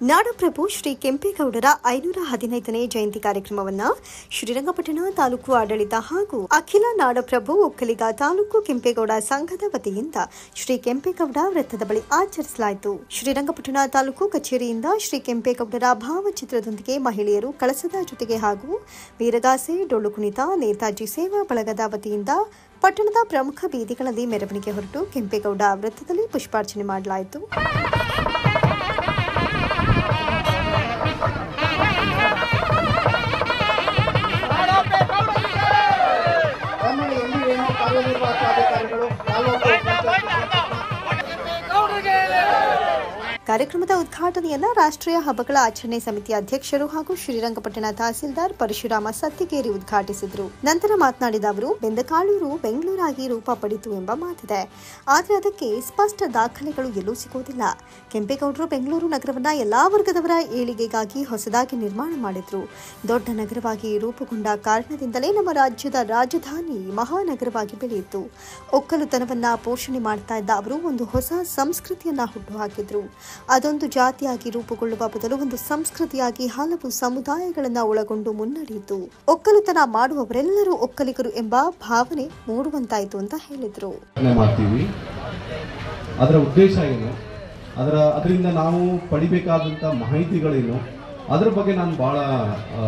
ನಾಡಪ್ರಭು ಶ್ರೀ ಕೆಂಪೇಗೌಡರ ಐನೂರ ಹದಿನೈದನೇ ಜಯಂತಿ ಕಾರ್ಯಕ್ರಮವನ್ನು ಶ್ರೀರಂಗಪಟ್ಟಣ ತಾಲೂಕು ಆಡಳಿತ ಹಾಗೂ ಅಖಿಲ ನಾಡಪ್ರಭು ಒಕ್ಕಲಿಗ ತಾಲೂಕು ಕೆಂಪೇಗೌಡ ಸಂಘದ ವತಿಯಿಂದ ಶ್ರೀ ಕೆಂಪೇಗೌಡ ವೃತ್ತದ ಬಳಿ ಆಚರಿಸಲಾಯಿತು ಶ್ರೀರಂಗಪಟ್ಟಣ ತಾಲೂಕು ಕಚೇರಿಯಿಂದ ಶ್ರೀ ಕೆಂಪೇಗೌಡರ ಭಾವಚಿತ್ರದೊಂದಿಗೆ ಮಹಿಳೆಯರು ಕಳಸದ ಜೊತೆಗೆ ಹಾಗೂ ವೀರಗಾಸೆ ಡೊಳ್ಳು ಕುಣಿತ ನೇತಾಜಿ ಸೇವಾ ಬಳಗದ ವತಿಯಿಂದ ಪಟ್ಟಣದ ಪ್ರಮುಖ ಬೀದಿಗಳಲ್ಲಿ ಮೆರವಣಿಗೆ ಹೊರಟು ಕೆಂಪೇಗೌಡ ವೃತ್ತದಲ್ಲಿ ಪುಷ್ಪಾರ್ಚನೆ ಮಾಡಲಾಯಿತು ಕನ್ನಡ ಎಲ್ಲಿ ಏನೋ ಕಾರ್ಯನಿರ್ವಾಹಕ ಅಧಿಕಾರಿಗಳು ತಾಲೂಕು ಕಾರ್ಯಕ್ರಮದ ಉದ್ಘಾಟನೆಯನ್ನ ರಾಷ್ಟ್ರೀಯ ಹಬ್ಬಗಳ ಆಚರಣೆ ಸಮಿತಿ ಅಧ್ಯಕ್ಷರು ಹಾಗೂ ಶ್ರೀರಂಗಪಟ್ಟಣ ತಹಸೀಲ್ದಾರ್ ಪರಶುರಾಮ ಸತ್ತಿಗೇರಿ ಉದ್ಘಾಟಿಸಿದರು ನಂತರ ಮಾತನಾಡಿದ ಅವರು ಬೆಂದಕಾಳೂರು ಬೆಂಗಳೂರಾಗಿ ರೂಪ ಪಡಿತು ಎಂಬ ಮಾತಿದೆ ಆದರೆ ಅದಕ್ಕೆ ಸ್ಪಷ್ಟ ದಾಖಲೆಗಳು ಎಲ್ಲೂ ಸಿಗೋದಿಲ್ಲ ಕೆಂಪೇಗೌಡರು ಬೆಂಗಳೂರು ನಗರವನ್ನ ಎಲ್ಲಾ ವರ್ಗದವರ ಏಳಿಗೆಗಾಗಿ ಹೊಸದಾಗಿ ನಿರ್ಮಾಣ ಮಾಡಿದ್ರು ದೊಡ್ಡ ನಗರವಾಗಿ ರೂಪುಗೊಂಡ ಕಾರಣದಿಂದಲೇ ನಮ್ಮ ರಾಜ್ಯದ ರಾಜಧಾನಿ ಮಹಾನಗರವಾಗಿ ಬೆಳೆಯಿತು ಒಕ್ಕಲುತನವನ್ನ ಪೋಷಣೆ ಮಾಡ್ತಾ ಇದ್ದ ಅವರು ಒಂದು ಹೊಸ ಸಂಸ್ಕೃತಿಯನ್ನ ಹುಟ್ಟುಹಾಕಿದ್ರು ಅದೊಂದು ಜಾತಿಯಾಗಿ ರೂಪುಗೊಳ್ಳುವ ಬದಲು ಒಂದು ಸಂಸ್ಕೃತಿಯಾಗಿ ಹಲವು ಸಮುದಾಯಗಳನ್ನ ಒಳಗೊಂಡು ಮುನ್ನಡೆಯಿತು ಒಕ್ಕಲುತನ ಮಾಡುವವರೆಲ್ಲರೂ ಒಕ್ಕಲಿಗರು ಎಂಬ ಭಾವನೆ ಮೂಡುವಂತಾಯಿತು ಅಂತ ಹೇಳಿದ್ರು ಪ್ರಯತ್ನ ಮಾಡ್ತೀವಿ ಅದರ ಉದ್ದೇಶ ಏನು ಅದರ ಅದರಿಂದ ನಾವು ಪಡಿಬೇಕಾದಂಥ ಮಾಹಿತಿಗಳೇನು ಅದರ ಬಗ್ಗೆ ನಾನು ಭಾಳ ಆ,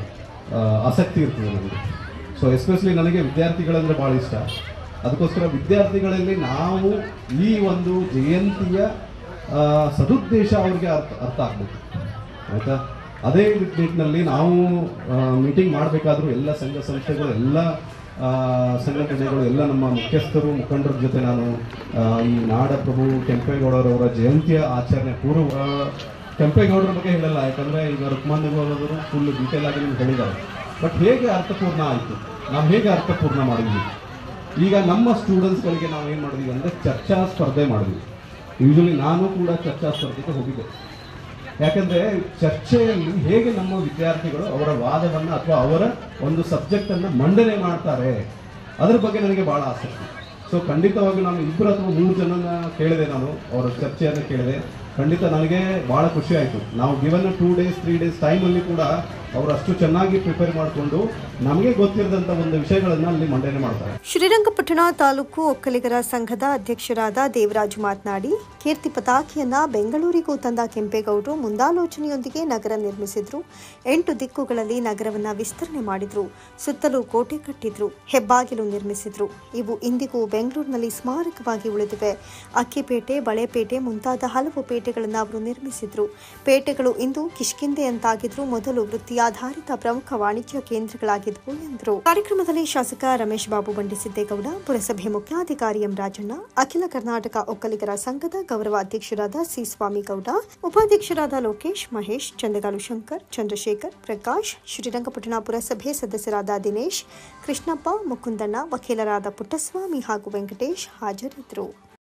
ಆ, ಆಸಕ್ತಿ ಇರ್ತದೆ ನನಗೆ ಸೊ ಎಸ್ಪೆಷಲಿ ನನಗೆ ವಿದ್ಯಾರ್ಥಿಗಳಂದ್ರೆ ಭಾಳ ಇಷ್ಟ ಅದಕ್ಕೋಸ್ಕರ ವಿದ್ಯಾರ್ಥಿಗಳಲ್ಲಿ ನಾವು ಈ ಒಂದು ಜಯಂತಿಯ ಆ, ಸದುದ್ದೇಶ ಅವ್ರಿಗೆ ಅರ್ಥ ಅರ್ಥ ಆಗ್ಬೇಕು ಆಯ್ತಾ ಅದೇ ನಿಟ್ಟಿನಲ್ಲಿ ನಾವು ಮೀಟಿಂಗ್ ಮಾಡಬೇಕಾದ್ರೂ ಎಲ್ಲ ಸಂಘ ಸಂಸ್ಥೆಗಳು ಎಲ್ಲ ಆ, ಸಂಘಟನೆಗಳು ಎಲ್ಲ ನಮ್ಮ ಮುಖ್ಯಸ್ಥರು ಮುಖಂಡರ ಜೊತೆ ನಾನು ಆ, ಈ ನಾಡಪ್ರಭು ಕೆಂಪೇಗೌಡರವರ ಜಯಂತಿಯ ಆಚರಣೆ ಪೂರ್ವ ಆ, ಕೆಂಪೇಗೌಡರ ಬಗ್ಗೆ ಹೇಳಲ್ಲ ಯಾಕಂದರೆ ಈಗ ರುಕ್ಮಾನ್ಯವರು ಫುಲ್ ಡೀಟೇಲ್ ಆಗಿ ನಿಮ್ಗೆ ಹೇಳಿದ್ದಾರೆ ಬಟ್ ಹೇಗೆ ಅರ್ಥಪೂರ್ಣ ಆಯಿತು ನಾವು ಹೇಗೆ ಅರ್ಥಪೂರ್ಣ ಮಾಡಿದ್ವಿ ಈಗ ನಮ್ಮ ಸ್ಟೂಡೆಂಟ್ಸ್ಗಳಿಗೆ ನಾವು ಏನು ಮಾಡಿದ್ವಿ ಅಂದರೆ ಚರ್ಚಾ ಸ್ಪರ್ಧೆ ಮಾಡಿದ್ವಿ ಯೂಶಲಿ ನಾನು ಕೂಡ ಚರ್ಚಾ ಸ್ಪರ್ಧೆಗೆ ಹೋಗಿದ್ದೆ ಯಾಕಂದ್ರೆ ಚರ್ಚೆಯಲ್ಲಿ ಹೇಗೆ ನಮ್ಮ ವಿದ್ಯಾರ್ಥಿಗಳು ಅವರ ವಾದವನ್ನ ಅಥವಾ ಅವರ ಒಂದು ಸಬ್ಜೆಕ್ಟ್ ಅನ್ನ ಮಂಡನೆ ಮಾಡ್ತಾರೆ ಅದ್ರ ಬಗ್ಗೆ ನನಗೆ ಬಹಳ ಆಸಕ್ತಿ ಸೊ ಖಂಡಿತವಾಗಿ ನಾನು ಇಬ್ಬರು ಅಥವಾ ಮೂರು ಜನನ ಕೇಳಿದೆ ನಾನು ಅವರ ಚರ್ಚೆಯನ್ನು ಕೇಳಿದೆ ಖಂಡಿತ ನನಗೆ ಬಹಳ ಖುಷಿ ಆಯಿತು ನಾವು given two days three days ಟೈಮಲ್ಲಿ ಕೂಡ ಅವರು ಅಷ್ಟು ಚೆನ್ನಾಗಿ ಪ್ರಿಪೇರ್ ಮಾಡಿಕೊಂಡು ನಮಗೆ ಗೊತ್ತಿರದಂಥ ಒಂದು ವಿಷಯಗಳನ್ನು ಅಲ್ಲಿ ಮಂಡನೆ ಮಾಡ್ತಾರೆ ಶ್ರೀರಂಗಪಟ್ಟಣ ತಾಲೂಕು ಒಕ್ಕಲಿಗರ ಸಂಘದ ಅಧ್ಯಕ್ಷರಾದ ದೇವರಾಜು ಮಾತನಾಡಿ ಕೀರ್ತಿ ಪತಾಕಿಯನ್ನ ಬೆಂಗಳೂರಿಗೂ ತಂದ ಕೆಂಪೇಗೌಡರು ಮುಂದಾಲೋಚನೆಯೊಂದಿಗೆ ನಗರ ನಿರ್ಮಿಸಿದ್ರು ಎಂಟು ದಿಕ್ಕುಗಳಲ್ಲಿ ನಗರವನ್ನ ವಿಸ್ತರಣೆ ಮಾಡಿದ್ರು ಸುತ್ತಲೂ ಕೋಟೆ ಕಟ್ಟಿದ್ರು ಹೆಬ್ಬಾಗಿಲು ನಿರ್ಮಿಸಿದ್ರು ಇವು ಇಂದಿಗೂ ಬೆಂಗಳೂರಿನಲ್ಲಿ ಸ್ಮಾರಕವಾಗಿ ಉಳಿದಿವೆ ಅಕ್ಕಿಪೇಟೆ ಬಳೆಪೇಟೆ ಮುಂತಾದ ಹಲವು ಪೇಟೆಗಳನ್ನು ಅವರು ನಿರ್ಮಿಸಿದ್ರು ಪೇಟೆಗಳು ಇಂದು ಕಿಷ್ಕಿಂದೆಯಂತಾಗಿದ್ರು ಮೊದಲು ವೃತ್ತಿಯಾಧಾರಿತ ಪ್ರಮುಖ ವಾಣಿಜ್ಯ ಕೇಂದ್ರಗಳಾಗಿದ್ವು ಎಂದರು ಕಾರ್ಯಕ್ರಮದಲ್ಲಿ ಶಾಸಕ ರಮೇಶ್ ಬಾಬು ಬಂಡಿಸಿದ್ದೇಗೌಡ ಪುರಸಭೆ ಮುಖ್ಯಾಧಿಕಾರಿ ಎಂ ರಾಜಣ್ಣ ಅಖಿಲ ಕರ್ನಾಟಕ ಒಕ್ಕಲಿಗರ ಸಂಘದ ಗೌರವ ಅಧ್ಯಕ್ಷರಾದ ಸಿ ಸ್ವಾಮಿಗೌಡ ಉಪಾಧ್ಯಕ್ಷರಾದ ಲೋಕೇಶ್ ಮಹೇಶ್ ಚಂದಗಾಲು ಶಂಕರ್ ಚಂದ್ರಶೇಖರ್ ಪ್ರಕಾಶ್ ಶ್ರೀರಂಗಪಟ್ಟಣ ಪುರಸಭೆ ಸದಸ್ಯರಾದ ದಿನೇಶ್ ಕೃಷ್ಣಪ್ಪ ಮುಕುಂದಣ್ಣ ವಕೀಲರಾದ ಪುಟ್ಟಸ್ವಾಮಿ ಹಾಗೂ ವೆಂಕಟೇಶ್ ಹಾಜರಿದ್ದರು